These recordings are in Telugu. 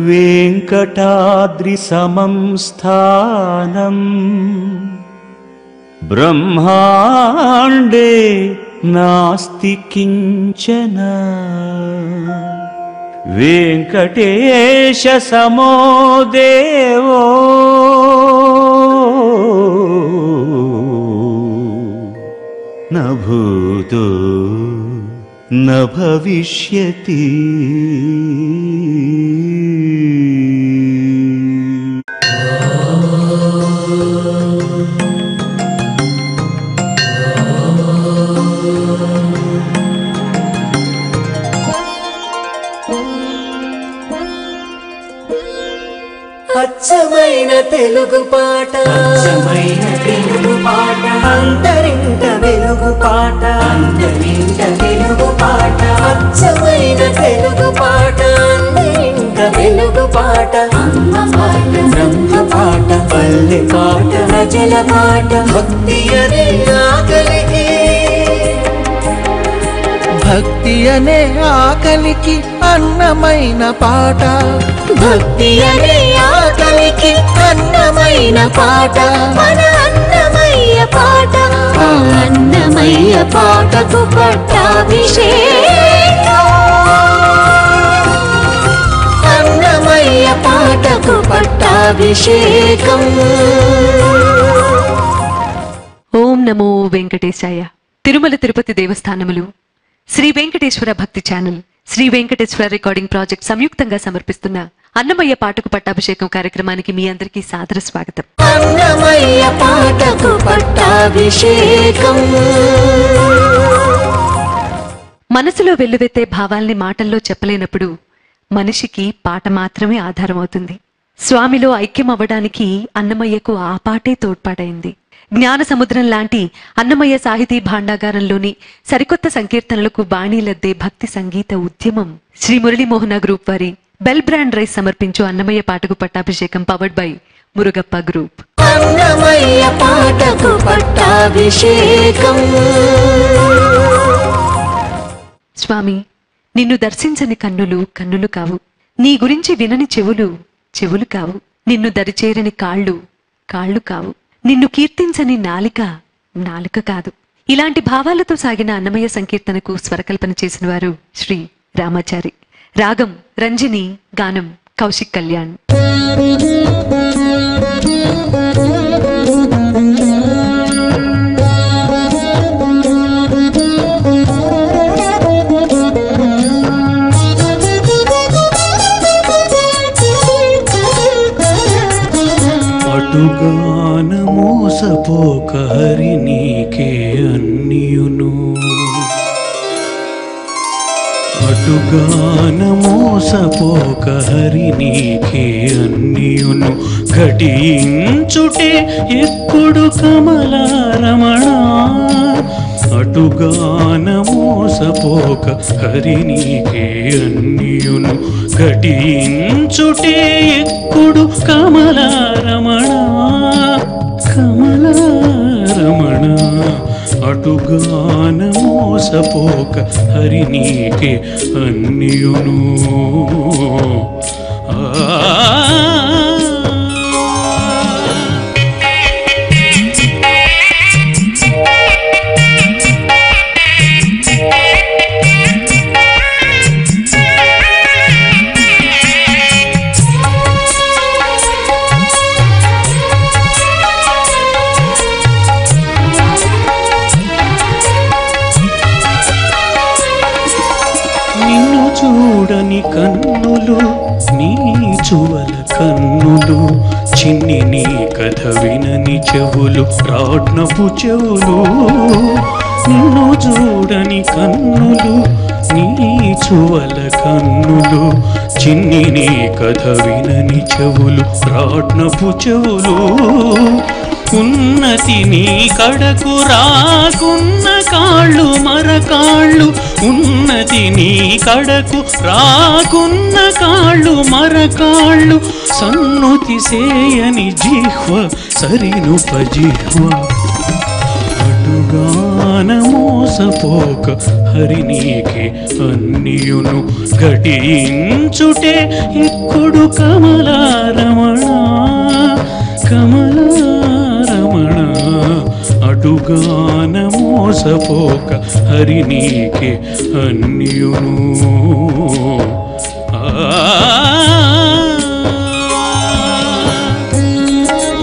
वेङ्कटाद्रिसमं स्थानम् ब्रह्माण्डे नास्ति किञ्चन वेङ्कटेशसमो देवो न भूतो न भविष्यति అచ్చమైన తెలుగు పాట అచ్చమైన తెలుగు పాట అంతరింట వెలుగు పాట అందరింట తెలుగు పాట అచ్చమైన తెలుగు పాట అందరింట వెలుగు పాట అమ్మ పాట బ్రహ్మ పాట పల్లె పాట ప్రజల పాట భక్తి అనే ఆకలికి భక్తి అనే ఆకలికి అన్నమైన పాట భక్తి అనే ఆకలికి అన్నమైన పాట మన అన్నమయ్య పాట ఆ అన్నమయ్య పాటకు పట్టాభిషేకం అన్నమయ్య పాటకు పట్టాభిషేకం ఓం నమో వెంకటేశాయ Tirumala Tirupati దేవస్థానములు Shri Venkateswara Bhakti channel Shri Venkateswara recording project సంయుక్తంగా సమర్పిస్తున్న అన్నమయ్య పాటకు పట్టాభిషేకం కార్యక్రమానికి మీ అందరికీ సాదర స్వాగతం అన్నమయ్య పాటకు పట్టాభిషేకం మనసులో వెల్లువెత్తే భావాల్ని మాటల్లో చెప్పలేనప్పుడు మనిషికి పాట మాత్రమే ఆధారమవుతుంది స్వామిలో ఐక్యం అవ్వడానికి అన్నమయ్యకు ఆ పాటే తోడ్పాడైంది జ్ఞాన సముద్రం లాంటి అన్నమయ్య సాహితీ భాండాగారంలోని సరికొత్త సంకీర్తనలకు బాణీలద్దే భక్తి సంగీత ఉద్యమం శ్రీ మురళీమోహన గ్రూప్ వారి బెల్ బ్రాండ్ రైస్ సమర్పించు అన్నమయ్య పాటకు పట్టాభిషేకం powered by Murugappa group Annamayya పాటకు పట్టాభిషేకం స్వామి నిన్ను దర్శించని కన్నులు కన్నులు కావు నీ గురించి వినని చెవులు చెవులు కావు నిన్ను దరిచేరని కాళ్ళు కాళ్ళు కావు నిన్ను కీర్తించని నాలిక నాలుక కాదు ఇలాంటి భావాలతో సాగిన అన్నమయ్య సంకీర్తనకు స్వరకల్పన చేసిన వారు శ్రీ రామాచారి రాగం రంజని గానం కౌశిక్ కళ్యాణ్ అటుగాన మోసపోక హరి నీకే అన్నియును అటుగాన మోసపోక హరి నీకే అన్నియును ఘటించుటే ఎప్పుడు కమలారమణ అటుగాన మోసపోక హరి నీకే అన్నియును ఘటించుటే ఎప్పుడు కమలారమణ కమలారమణ అటుగాన మోసపోక హరి నీకే అన్నియును ఆ నిన్ను చూడని కన్నులు నీ చువల కన్నులు చిన్ని నీ కథ వినని చెవులు రాట్నపు చెవులు నిన్ను చూడని కన్నులు నీ చువల కన్నులు చిన్ని నీ కథ వినని చెవులు రాట్నపు చెవులు ఉన్నతి నీ కడకు రాకున్న కాళ్ళు మరకాళ్ళు ఉన్నతి నీ కడకు రాకున్న కాళ్ళు మరకాళ్ళు సన్నుతి సేయని జిహ్వ సరినుప జిహ్వ అటు అటుగాన మోసపోక హరినీకే అన్నియును ఘటించుటే ఎక్కుడు కమలారమణ కమలారమణ అటుగాన మోసపోక హరినీకే అన్యును ఆ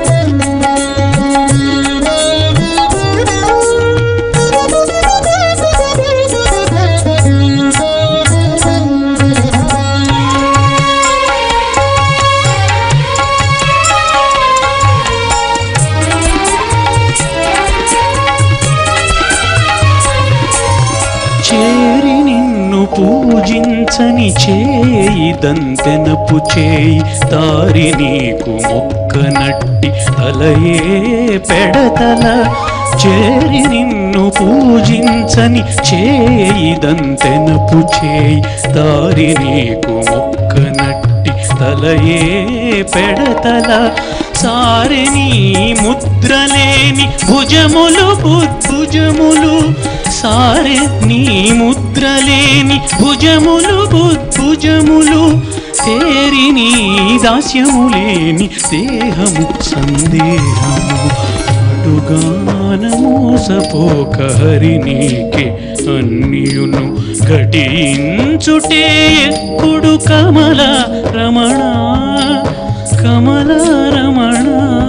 చేరి నిన్ను పూజించని చేయి దంతెనపు చేయి తారి నీకు మొక్కనట్టి తలయే పెడతల చేరి నిన్ను పూజించని చేయి దంతెనపు చేయి తారి నీకు మొక్కనట్టి తలయే పెడతల సారెని ముద్రలేని భుజములు బుద్భుజములు సారె నీ ముద్రలేని భుజములు బుద్భుజములు తేరి నీ దాస్యము లేని దేహము సందేహము అటుగాన మోసపోక హరి నీకే అన్యును ఘటించుటే ఎక్కుడు కమల రమణ కమల రమణ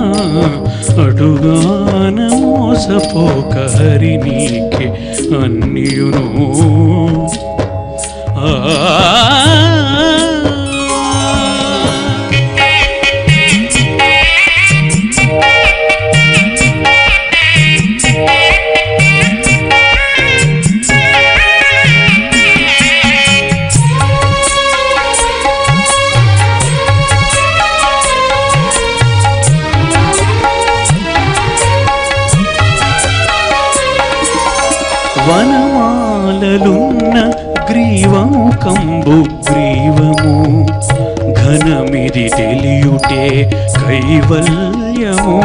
అడుగాన మోసపోక హరి నీకే అన్యును ఆ వనమాలలున్న గ్రీవము కంబు గ్రీవము ఘనమిది తెలియుటే కైవల్యము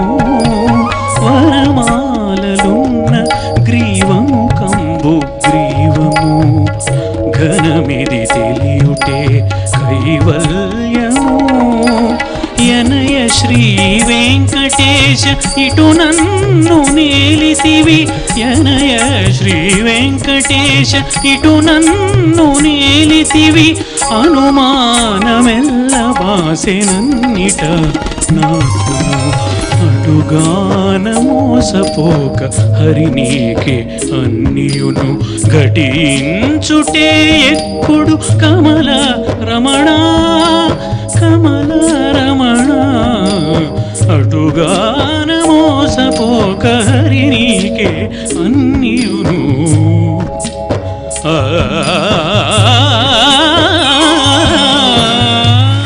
వనమాలలున్న గ్రీవము కంబు గ్రీవము ఘనమిది తెలియుటే కైవల్యము ఎనయ శ్రీ వెంకటేశ ఇటు నన్ను నేలితివి ఎనయ శ్రీ వెంకటేశ ఇటు నన్ను నేలితివి అనుమానమెల్ల బాసెనన్నిట నాకు అటుగాన మోసపోక హరి నీకే అన్యును ఘటించుటే ఎక్కుడు కమల రమణ కమల రమణ అటుగాన మోసపోక హరి నీకే అన్యును ఆ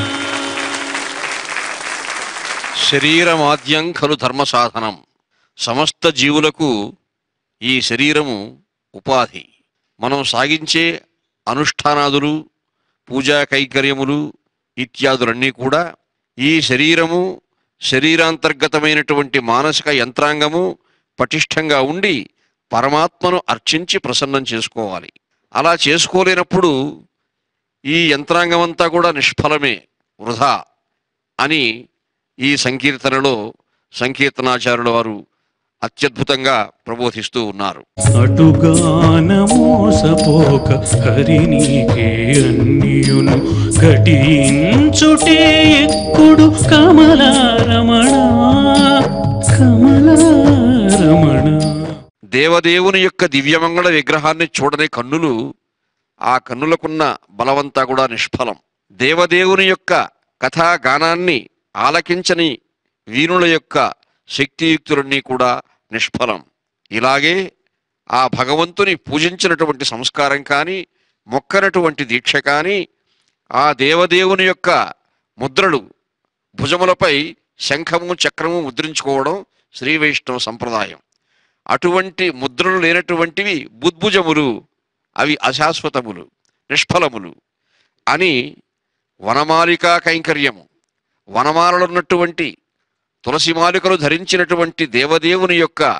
శరీరమాద్యం ఖలు ధర్మ సాధనం సమస్త జీవులకు ఈ శరీరము ఉపాధి మనం సాగించే అనుష్ఠానాదులు పూజా కైంకర్యములు ఇత్యాదులన్నీ కూడా ఈ శరీరము శరీరాంతర్గతమైనటువంటి మానసిక యంత్రాంగము పటిష్టంగా ఉండి పరమాత్మను అర్చించి ప్రసన్నం చేసుకోవాలి అలా చేసుకోలేనప్పుడు ఈ యంత్రాంగం అంతా కూడా నిష్ఫలమే వృధా అని ఈ సంకీర్తనలో సంకీర్తనాచార్యుల వారు అత్యద్భుతంగా ప్రబోధిస్తూ ఉన్నారు అటుగాన మోసపోక హరి నీకే అన్యును ఘటించుటే ఎక్కుడు కమల రమణ కమల రమణ దేవదేవుని యొక్క దివ్యమంగళ విగ్రహాన్ని చూడని కన్నులు ఆ కన్నులకున్న బలవంతా కూడా నిష్ఫలం దేవదేవుని యొక్క కథా గానాన్ని ఆలకించని వీరుల యొక్క శక్తియుక్తులన్నీ కూడా నిష్ఫలం ఇలాగే ఆ భగవంతుని పూజించినటువంటి సంస్కారం కానీ మొక్కనటువంటి దీక్ష కానీ ఆ దేవదేవుని యొక్క ముద్రలు భుజములపై శంఖము చక్రము ముద్రించుకోవడం శ్రీ వైష్ణవ సంప్రదాయం అటువంటి ముద్రలు లేనటువంటివి బుద్భుజములు అవి అశాశ్వతములు నిష్ఫలములు అని వనమాలికా కైంకర్యము వనమాలలున్నటువంటి తులసిమాలికలు ధరించినటువంటి దేవదేవుని యొక్క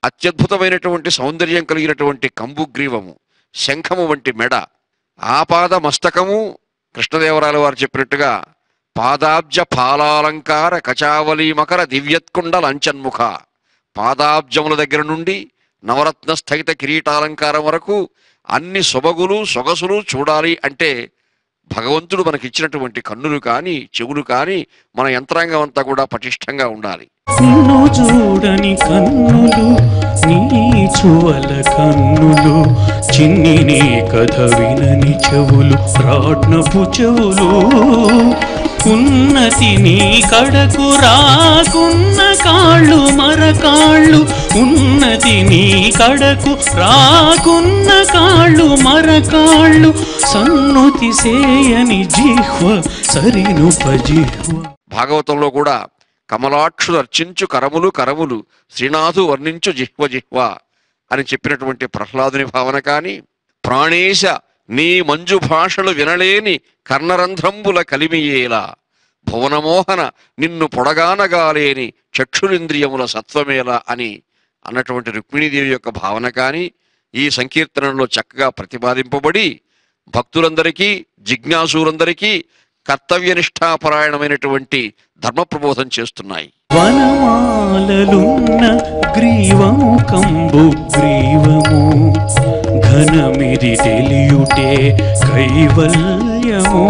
అత్యద్భుతమైనటువంటి సౌందర్యం కలిగినటువంటి కంబుగ్రీవము శంఖము వంటి మెడ ఆపాద మస్తకము కృష్ణదేవరాయల వారు చెప్పినట్టుగా పాదాబ్జ ఫాలాలంకార కచావలి మకర దివ్యత్కుండ లంచన్ముఖ పాదాబ్జముల దగ్గర నుండి నవరత్న స్థగిత కిరీటాలంకారం వరకు అన్ని సొబగులు సొగసులు చూడాలి అంటే భగవంతుడు మనకిచ్చినటువంటి కన్నులు కానీ చెవులు కానీ మన యంత్రాంగం అంతా కూడా పటిష్టంగా ఉండాలి నిన్ను చూడని కన్నులు నీ చువల కన్నులు చిన్ని నీ కథ వినని చెవులు రాట్నపు చెవులు ఉన్నతి నీ కడకు రాకున్న కాళ్ళు మరకాళ్ళు ఉన్నతి నీ కడకు రాకున్న కాళ్ళు మరకాళ్ళు సన్నుతి సేయని జిహ్వ సరినుపజిహ్వ భాగవతంలో కూడా కమలాక్షులు అర్చించు కరములు కరములు శ్రీనాథు వర్ణించు జిహ్వ జిహ్వ అని చెప్పినటువంటి ప్రహ్లాదుని భావన కాని ప్రాణేశ నీ మంజు భాషలు వినలేని కర్ణరంధ్రంబుల కలిమియేలా భువనమోహన నిన్ను పొడగానగాలేని చక్షురింద్రియముల సత్వమేలా అని అన్నటువంటి రుక్మిణీదేవి యొక్క భావన కాని ఈ సంకీర్తనలో చక్కగా ప్రతిపాదింపబడి భక్తులందరికీ జిజ్ఞాసులందరికీ కర్తవ్యనిష్టాపరాయణమైనటువంటి ధర్మ ప్రబోధం చేస్తున్నాయి వనమాలలున్న గ్రీవము కంబు గ్రీవము ఘనమిది తెలియుటే కైవల్యము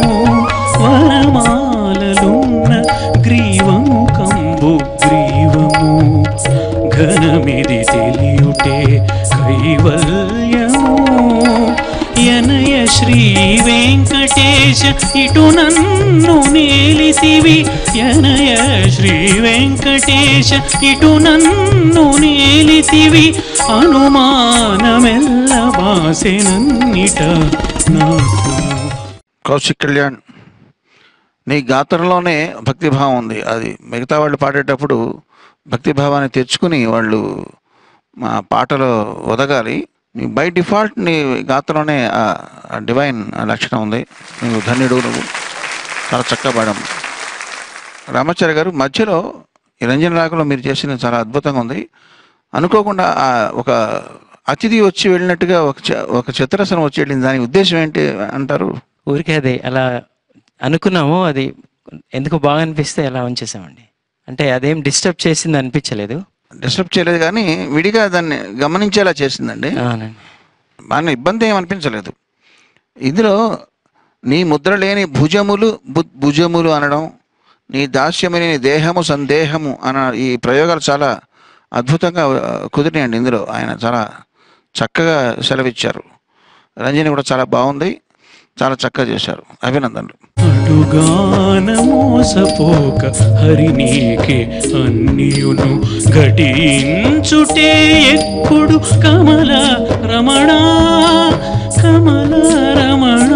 వనమాలలున్న గ్రీవము కంబు గ్రీవము ఘనమిది తెలియుటే కైవల్యము యనయ శ్రీ వెంకటేశ ఇటు నన్ను నేలితివి యనయ శ్రీ వెంకటేశ ఇటు నన్ను నేలితివి అనుమానమెల్ల బాసెనన్నిట నాకు కౌశిక్ కళ్యాణ్ నీ గాత్రంలోనే భక్తిభావం ఉంది అది మిగతా వాళ్ళు పాడేటప్పుడు భక్తిభావాన్ని తెచ్చుకుని వాళ్ళు మా పాటలో ఒదగాలి నీ బై డిఫాల్ట్ నీ గాత్రంలోనే ఆ డివైన్ లక్షణం ఉంది నువ్వు ధన్యుడు నువ్వు చాలా చక్కగా పాడాము రామాచార్య గారు మధ్యలో ఈ రంజన రాగంలో మీరు చేసింది చాలా అద్భుతంగా ఉంది అనుకోకుండా ఆ ఒక అతిథి వచ్చి వెళ్ళినట్టుగా ఒక చ- ఒక చిత్రసనం వచ్చి వెళ్ళింది దాని ఉద్దేశం ఏంటి అంటారు ఊరికే అదే అలా అనుకున్నాము అది ఎందుకు బాగా అనిపిస్తే అలా ఉంచేసామండి అంటే అదేం డిస్టర్బ్ చేసింది అనిపించలేదు డిస్టర్బ్ చేయలేదు కానీ విడిగా దాన్ని గమనించేలా చేసిందండి అవునండి బాగా ఇబ్బంది ఏం అనిపించలేదు ఇందులో నీ ముద్ర లేని భుజములు బు- భుజములు అనడం నీ దాస్యము లేని దేహము సందేహము అన్న ఈ ప్రయోగాలు చాలా అద్భుతంగా ఆ, కుదిరినాయండి ఇందులో ఆయన చాలా చక్కగా సెలవిచ్చారు రంజని కూడా చాలా బాగుంది చాలా చక్కగా చేశారు అభినందనలు అడుగాన మోసపోక హరి నీకే అన్నియును ఘటించుటే ఎక్కుడు కమల రమణ కమల రమణ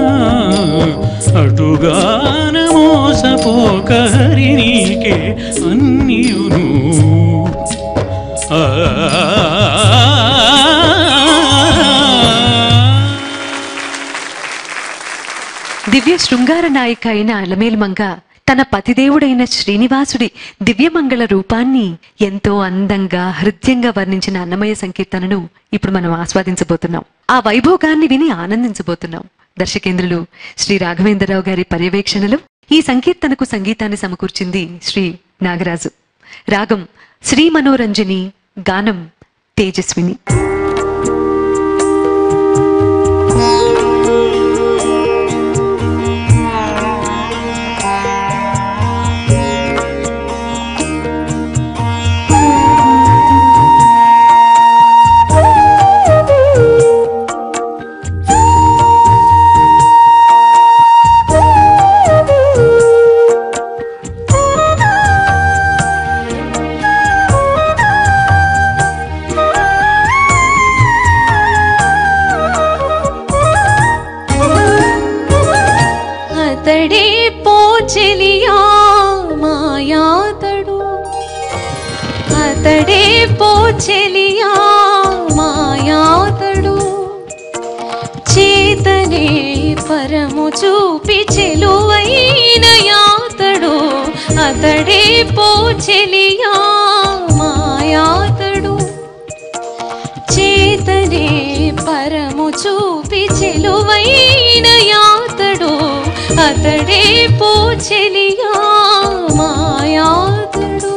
అటుగాన మోసపోక హరి నీకే అన్నియును ఆ దివ్య శృంగార నాయిక అయిన అలమేల్మంగ తన పతిదేవుడైన శ్రీనివాసుడి దివ్యమంగళ రూపాన్ని ఎంతో అందంగా హృద్యంగా వర్ణించిన అన్నమయ్య సంకీర్తనను ఇప్పుడు మనం ఆస్వాదించబోతున్నాం ఆ వైభోగాన్ని విని ఆనందించబోతున్నాం దర్శకేంద్రులు శ్రీ రాఘవేంద్రరావు గారి పర్యవేక్షణలో ఈ సంకీర్తనకు సంగీతాన్ని సమకూర్చింది శ్రీ నాగరాజు రాగం శ్రీ మనోరంజని గానం తేజస్విని అతడే పోచెలియా మాయాతడు అతడే పోచెలియా మాయాతడు చేతనే పరము చూపి చెలువైన యాతడు అతడే పోచెలియా మాయాతడు చూపి చెలువైన యాతడు అతడే పో చెలియా మాయాతడు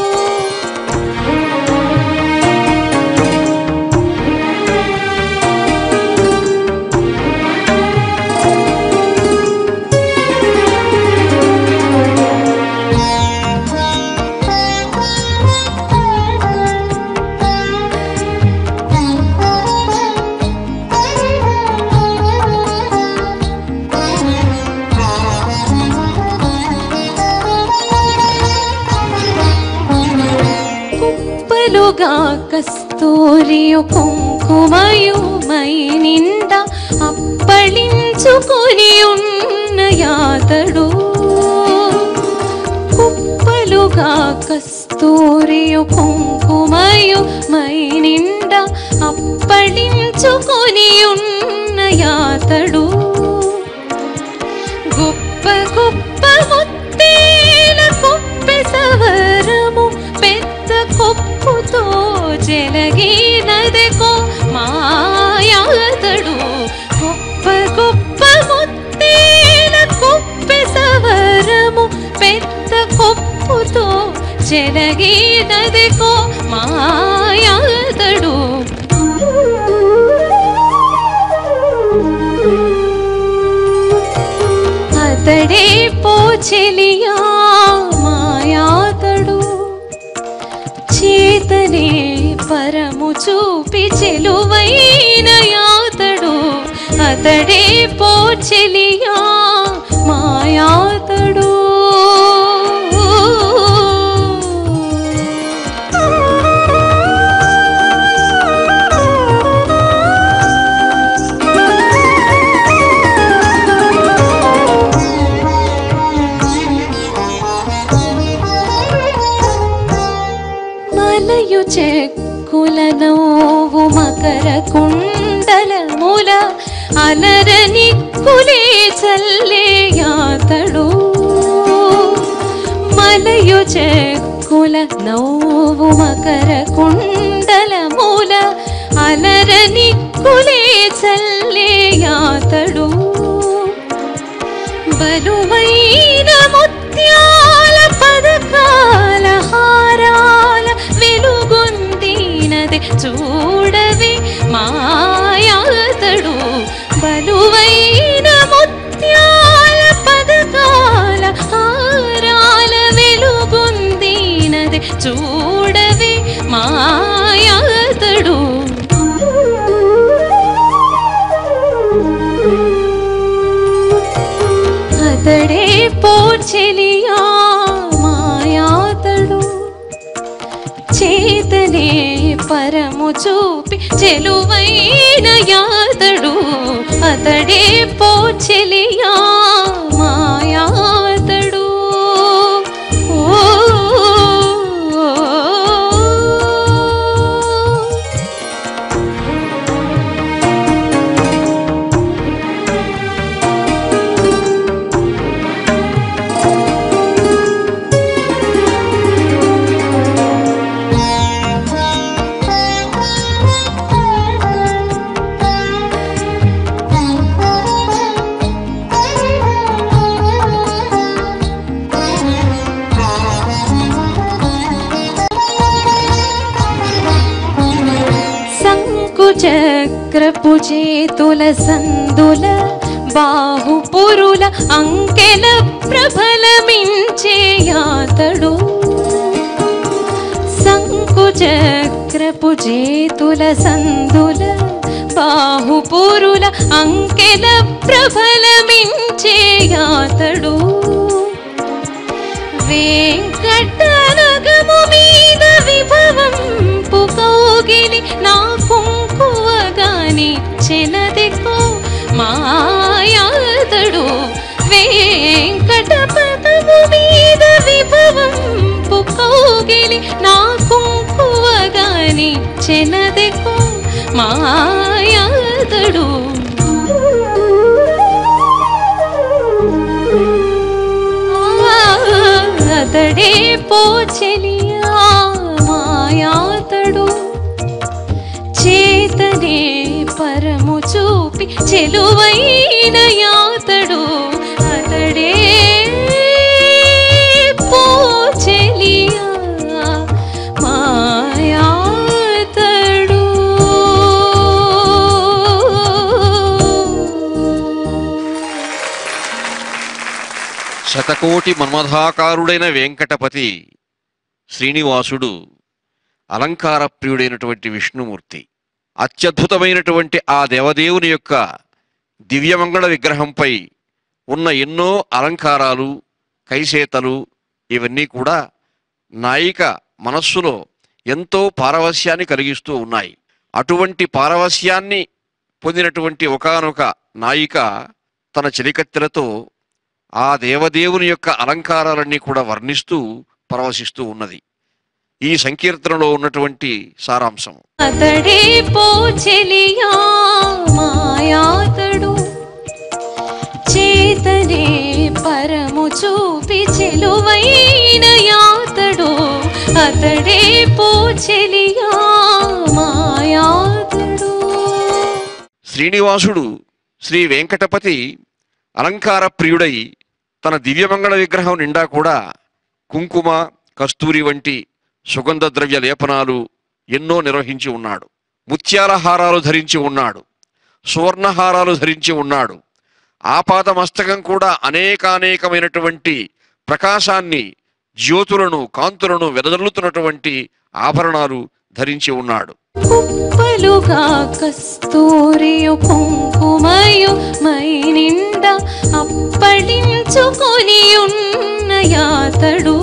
కుప్పలుగా కస్తూరియు కుంకుమయు మై నిండా అప్పళించుకొని ఉన్న యాతడు కుప్పలుగా కస్తూరియు కుంకుమయు మై నిండా అప్పళించుకొని ఉన్న యాతడు గొప్ప గొప్ప ముత్తేల కుప్పె సవరము పెద్ద కొప్పుతో జలగినదెకో మాయాతడు గొప్ప గొప్ప ముత్తేల కుప్పె సవరము పెద్ద కొప్పుతో జలగినదెకో మాయాతడు అతడే పోచెలియా మాయాతడు చేతనే పరము చూపి చెలువైన యాతడు అతడే పోచెలియా మాయాతడు మలయు చెక్కుల నోవు మకర కుండలముల అలరని కులే చల్లే యాతడు మలయు చెక్కుల నోవు మకర కుండలముల అలరని కులే చల్లే యాతడు బలువైన ముత్యాల పదకాల హారాల వెలుగొందినది చూడవే మాయాతడు బలువైన ముత్యాల పదకాల హారాల వెలుగొందినది చూడవే మాయాతడు అతడే పోచెలియా మాయాతడు చేతనే పరము చూపి చెలువైన యాతడు అతడే పోచెలియా మాయాతడు ఓ శంకుచక్రపు చేతుల సందుల బాహుపురుల అంకెల ప్రబలమించే యాతడు శంకుచక్రపు చేతుల సందుల బాహుపురుల అంకెల ప్రబలమించే యాతడు వెంకటనగము మీద విభవం పుకోగిలి నా కుంకువగాని చెనదికో మాయాతడు వెంకటపదము మీద విభవం పుకోగిలి నా కుంకువగాని చెనదికో మాయాతడు అతడే పోచెలియా మాయాతడు చేతనే పరము చూ చూపి చెలువైన యాతడు అతడే పోచెలియా మాయాతడు శతకోటి మన్మధాకారుడైన వెంకటపతి శ్రీనివాసుడు అలంకార ప్రియుడైనటువంటి విష్ణుమూర్తి అత్యద్భుతమైనటువంటి ఆ దేవదేవుని యొక్క దివ్యమంగళ విగ్రహంపై ఉన్న ఎన్నో అలంకారాలు కైసేతలు ఇవన్నీ కూడా నాయిక మనస్సులో ఎంతో పారవస్యాన్ని కలిగిస్తూ ఉన్నాయి అటువంటి పారవస్యాన్ని పొందినటువంటి ఒకానొక నాయిక తన చెలికత్తెలతో ఆ దేవదేవుని యొక్క అలంకారాలన్నీ కూడా వర్ణిస్తూ పరవశిస్తూ ఉన్నది ఈ సంకీర్తనలో ఉన్నటువంటి సారాంశం అతడే పోచెలియా మాయాతడు చేతనే పరము చూపి చెలువైన యాతడు అతడే పోచెలియా మాయాతడు శ్రీనివాసుడు శ్రీ వెంకటపతి అలంకార ప్రియుడై తన దివ్యమంగళ విగ్రహం నిండా కూడా కుంకుమ కస్తూరి వంటి సుగంధ ద్రవ్య లేపనాలు ఎన్నో నిర్వహించి ఉన్నాడు ముత్యాల హారాలు ధరించి ఉన్నాడు సువర్ణహారాలు ధరించి ఉన్నాడు ఆపాద మస్తకం కూడా అనేకానేకమైనటువంటి ప్రకాశాన్ని జ్యోతులను కాంతులను వెదజల్లుతున్నటువంటి ఆభరణాలు ధరించి ఉన్నాడు కుప్పలుగా కస్తూరియు కుంకుమయు మై నిండా అప్పడించుకొని ఉన్న యాతడు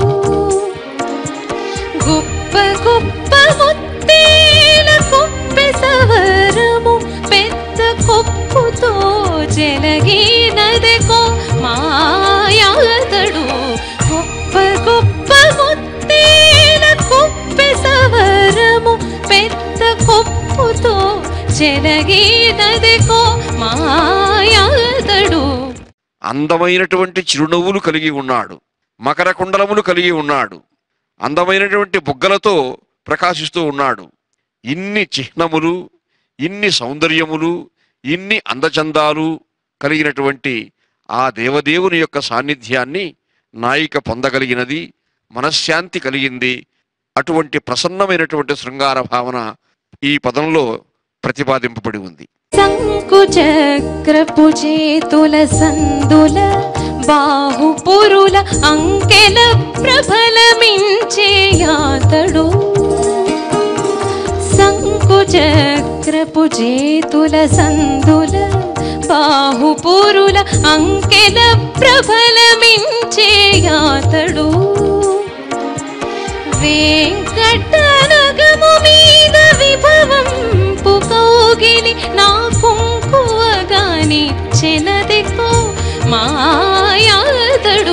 గుప్ప గుప్ప ముత్తేల కుప్పె సవరము పెద్ద కొప్పుతో జలగినదెకో మాయాతడు గొప్ప గొప్ప ముత్తేల కుప్పె సవరము పెద్ద కొప్పుతో జలగినదెకో మాయాతడు అందమైనటువంటి చిరునవ్వులు కలిగి ఉన్నాడు మకర కుండలములు కలిగి ఉన్నాడు అందమైనటువంటి బుగ్గలతో ప్రకాశిస్తూ ఉన్నాడు ఇన్ని చిహ్నములు ఇన్ని సౌందర్యములు ఇన్ని అందచందాలు కలిగినటువంటి ఆ దేవదేవుని యొక్క సాన్నిధ్యాన్ని నాయిక పొందగలిగినది మనశ్శాంతి కలిగింది అటువంటి ప్రసన్నమైనటువంటి శృంగార భావన ఈ పదంలో ప్రతిపాదింపబడి ఉంది సంకుచక్రపు చేతుల సందుల బాహుపురుల అంకెల ప్రబలమించే యాతడు సంకుచక్రపు చేతుల సందుల బాహుపురుల అంకెల ప్రబలమించే యాతడు వెంకటనగము మీద విభవంపు కౌగిలి నా కుంకువగాని చెనదెకో మాయాదడు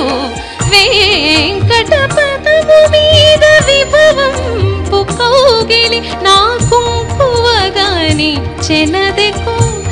వెంకటపదము మీద విభవంపు కౌగిలి నా కుంకువగాని చెనదెకో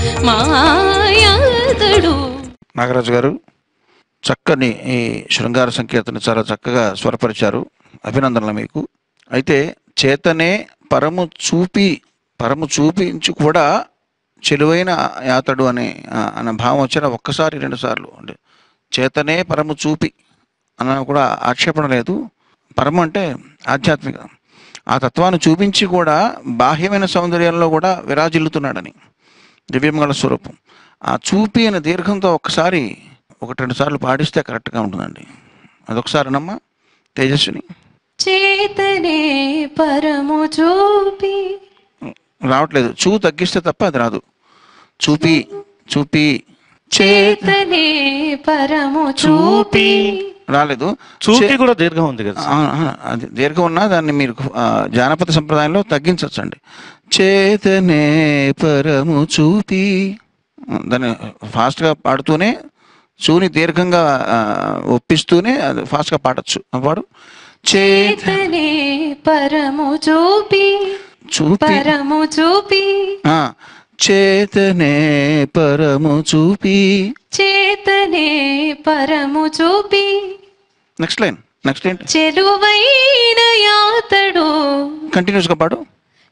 మాయాదడు నాగరాజు గారు చక్కని ఈ శృంగార సంకీర్తన చాలా చక్కగా స్వరపరిచారు అభినందనలు మీకు అయితే చేతనే పరము చూపి పరము చూపించి కూడా చెలువైన యాతడు అనే ఆ, అన్న భావం వచ్చిన ఒక్కసారి రెండు సార్లు అంటే చేతనే పరము చూపి అన్న కూడా ఆక్షేపణ లేదు పరము అంటే ఆధ్యాత్మిక ఆ తత్వాన్ని చూపించి కూడా బాహ్యమైన సౌందర్యంలో కూడా విరాజిల్లుతున్నాడని దివ్యమంగళ స్వరూపం ఆ చూపి అనే దీర్ఘంతో ఒక్కసారి ఒకటి రెండు సార్లు పాడిస్తే కరెక్ట్గా ఉంటుందండి అదొకసారినమ్మా తేజస్విని చేతనే పరము చూపి రావట్లేదు చూ తగ్గిస్తే తప్ప అది రాదు చూపి చూపి చే చేతనే పరము చూపి రాలేదు చూపి చే- కూడా దీర్ఘం ఉంది కదా ఆ, ఆ, అది దీర్ఘం ఉన్నా దాన్ని మీరు ఆ, జానపద సంప్రదాయంలో తగ్గించవచ్చు అండి చేతనే పరము చూపి దాన్ని ఫాస్ట్గా పాడుతూనే చూని దీర్ఘంగా ఆ, ఒప్పిస్తూనే అది ఫాస్ట్గా పాడచ్చు పాడు చేత చేతనే పరము చూపి చూపి పరము చూపి ఆ, చేతనే పరము చూపి చేతనే పరము చూపి నెక్స్ట్ లైన్ నెక్స్ట్ ఏంటి చెలువైన యాతడు కంటిన్యూస్గా పాడు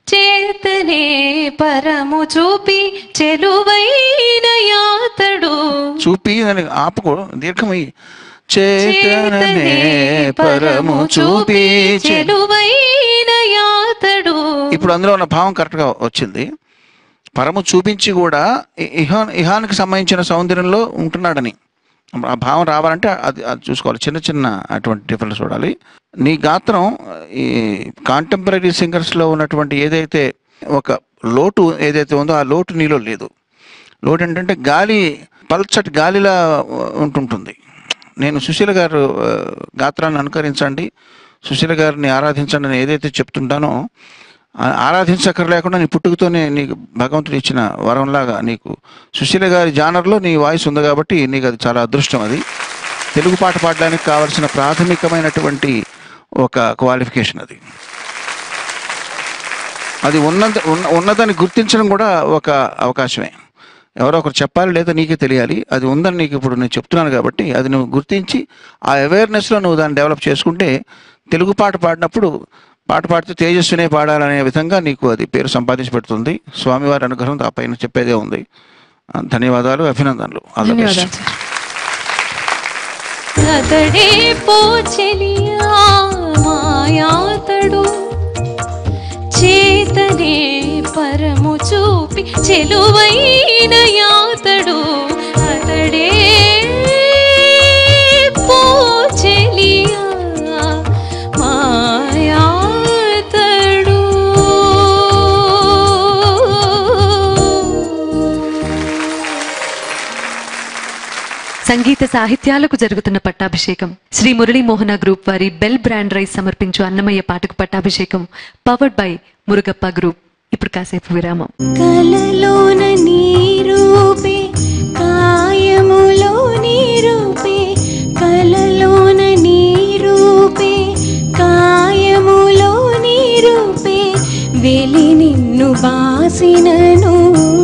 చేతనే పరము చూపి చెలువైన యాతడు చూపి అని ఆపుకో దీర్ఘమై చేతననే పరము చూపి చే- చెలువైన యాతడు ఇప్పుడు అందులో ఉన్న భావం కరెక్ట్గా వచ్చింది పరము చూపించి కూడా ఇ- ఇహా ఇహానికి సంబంధించిన సౌందర్యంలో ఉంటున్నాడని ఆ భావం రావాలంటే అది అది చూసుకోవాలి చిన్న చిన్న అటువంటి డిఫరెన్స్ చూడాలి నీ గాత్రం ఈ కాంటెంపరీ సింగర్స్లో ఉన్నటువంటి ఏదైతే ఒక లోటు ఏదైతే ఉందో ఆ లోటు నీలో లేదు లోటు ఏంటంటే గాలి పల్చటి గాలిలా ఉంటుంటుంది నేను సుశీల గారు ఆ, గాత్రాన్ని అనుకరించండి సుశీల గారిని ఆరాధించండి అని ఏదైతే చెప్తుంటానో ఆ ఆరాధించక్కర్ లేకుండా నీ పుట్టుకతోనే నీకు భగవంతుడు ఇచ్చిన వరంలాగా నీకు సుశీల గారి జానర్లో నీ వాయిస్ ఉంది కాబట్టి నీకు అది చాలా అదృష్టం అది తెలుగు పాట పాడడానికి కావాల్సిన ప్రాథమికమైనటువంటి ఒక క్వాలిఫికేషన్ అది అది ఉన్నది ఉన్న ఉన్నదని గుర్తించడం కూడా ఒక అవకాశమే ఎవరో ఒకరు చెప్పాలి లేదా నీకే తెలియాలి అది ఉందని నీకు ఇప్పుడు నేను చెప్తున్నాను కాబట్టి అది నువ్వు గుర్తించి ఆ అవేర్నెస్లో నువ్వు దాన్ని డెవలప్ చేసుకుంటే తెలుగు పాట పాడినప్పుడు పాట పాడితే తేజస్వినే పాడాలనే విధంగా నీకు అది పేరు సంపాదించి పెడుతుంది స్వామివారి అనుగ్రహం ఆ పైన చెప్పేదే ఉంది ఆ, ధన్యవాదాలు అభినందనలు ఆల్ ద బెస్ట్ ధన్యవాదాలు సార్ అతడే పోచెలియా మాయాతడు చేతనే పరము చూపి చెలువైన యాతడు అతడే పోచెలియా మాయాతడు సంగీత సాహిత్యాలకు జరుగుతున్న పట్టాభిషేకం శ్రీ మురళీమోహన గ్రూప్ వారి బెల్ బ్రాండ్ రైస్ సమర్పించు అన్నమయ్య పాటకు పట్టాభిషేకం పవర్డ్ బై మురుగప్ప గ్రూప్ ఇప్పుడు కాసేపు విరామం కలలోన నీరూపే కాయములో నీరూపే కలలోన నీరూపే కాయములో నీరూపే వెలి నిన్ను బాసినను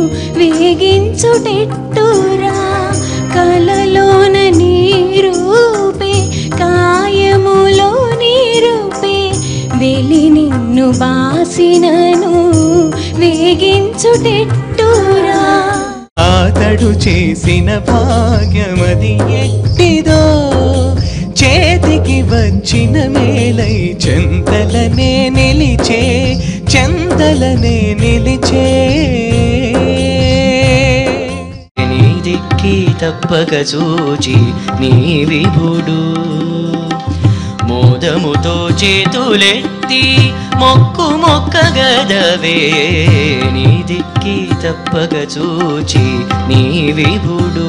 వేగించుటెట్టురా కలలోన నీరూపే కాయములో నీరూపే వెలి నిన్ను బాసినను వేగించుటెట్టురా ఆతడు చేసిన భాగ్యమది ఎట్టిదో చేతికి వచ్చిన మేలై చెంతలనే నిలిచే చెంతలనే నిలిచే నీ దిక్కి తప్పక చూచి నీ విభుడు మోదముతో చేతులెత్తి మొక్కు మొక్క గదవే నీ దిక్కి తప్పక చూచి నీ విభుడు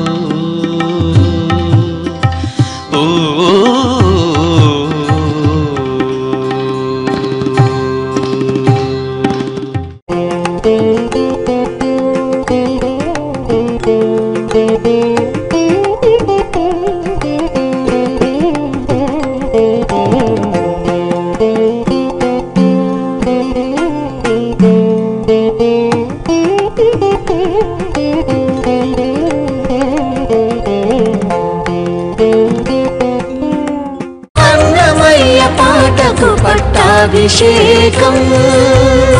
ఊ అన్నమయ్య పాటకు పట్టాభిషేకం